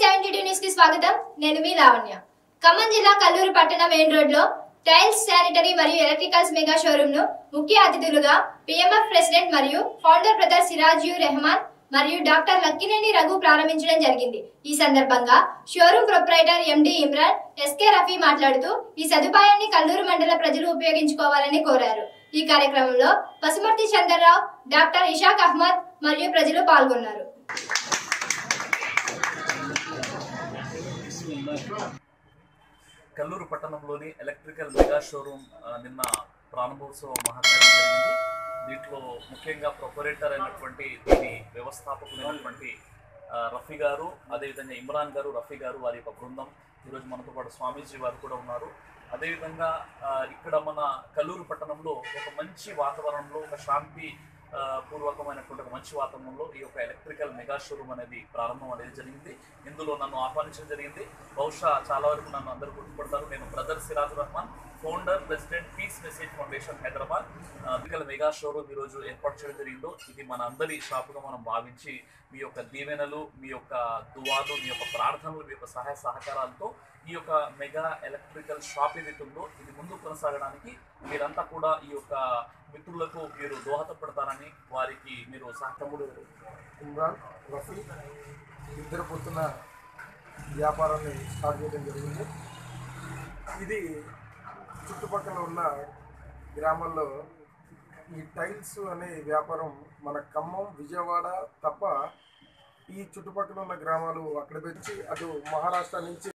seventy two news కి స్వాగతం నేను మీ లావణ్య ఖమ్మం జిల్లా కల్లూరు పట్టణ మెయిన్ రోడ్ లో టైల్స్ శానిటరీ మరియు ఎలక్ట్రికల్స్ మెగా షోరూమ్ ను ముఖ్య అతిథులుగా పిఎంఎఫ్ ప్రెసిడెంట్ మరియు ఫౌండర్ బ్రదర్ సిరాజ్యూ రెహమాన్ మరియు డాక్టర్ లక్కినేని రఘు ప్రారంభించడం జరిగింది ఈ సందర్భంగా showroom proprietor MD Imran SK Rafi మాట్లాడుతూ ఈ సదుపాయాన్ని కల్లూరు మండల ప్రజలు ఉపయోగించుకోవాలని కోరారు ఈ కార్యక్రమంలో పసుమర్తి చంద్రరావు డాక్టర్ ఇషాక్ అహ్మద్ మరియు ప్రజలు పాల్గొన్నారు కల్లూరు పట్టణంలోని ఎలక్ట్రికల్ మెగా షోరూమ్ ఆ, నిన్న ప్రారంభోత్సవ మహాకార్యం జరిగింది దీంట్లో ముఖ్యంగా ప్రొపరేటర్ అయినటువంటి దీని వ్యవస్థాపకులైనటువంటి ఆ, రఫీ గారు అదేవిధంగా ఇమ్రాన్ గారు రఫీ గారు వారి యొక్క బృందం ఈరోజు మనతో పాటు స్వామీజీ వారు కూడా ఉన్నారు అదేవిధంగా ఆ, ఇక్కడ మన కల్లూరు పట్టణంలో ఒక మంచి వాతావరణంలో ఒక శాంతి ఆ, పూర్వకమైనటువంటి ఒక మంచి వాతావరణంలో ఈ యొక్క ఎలక్ట్రికల్ మెగా షోరూమ్ అనేది ప్రారంభం అనేది జరిగింది ఇందులో నన్ను ఆహ్వానించడం జరిగింది బహుశా చాలా వరకు నన్ను అందరూ గుర్తుపడతారు నేను brother Siraj Rahman founder president peace message foundation Hyderabad electrical mega showroom ఈరోజు ఏర్పాటు చేయడం జరిగిందో ఇది మన అందరి షాపుగా మనం భావించి మీ యొక్క దీవెనలు మీ యొక్క దువాలు మీ యొక్క ప్రార్థనలు మీ యొక్క సహాయ సహకారాలతో ఈ యొక్క మెగా ఎలక్ట్రికల్ షాప్ ఏదైతే ఉందో ఇది ముందు కొనసాగడానికి మీరంతా కూడా ఈ యొక్క మిత్రులకు మీరు దోహదపడతారని వారికి మీరు సహకముడు ఇమ్రాన్ రఫీ ఇద్దరు పొద్దున వ్యాపారాన్ని స్టార్ట్ చేయడం జరిగింది ఇది చుట్టుపక్కల ఉన్న గ్రామాల్లో ఈ టైల్స్ అనే వ్యాపారం మన ఖమ్మం విజయవాడ తప్ప ఈ చుట్టుపక్కల ఉన్న గ్రామాలు అక్కడ వచ్చి అటు మహారాష్ట్ర నుంచి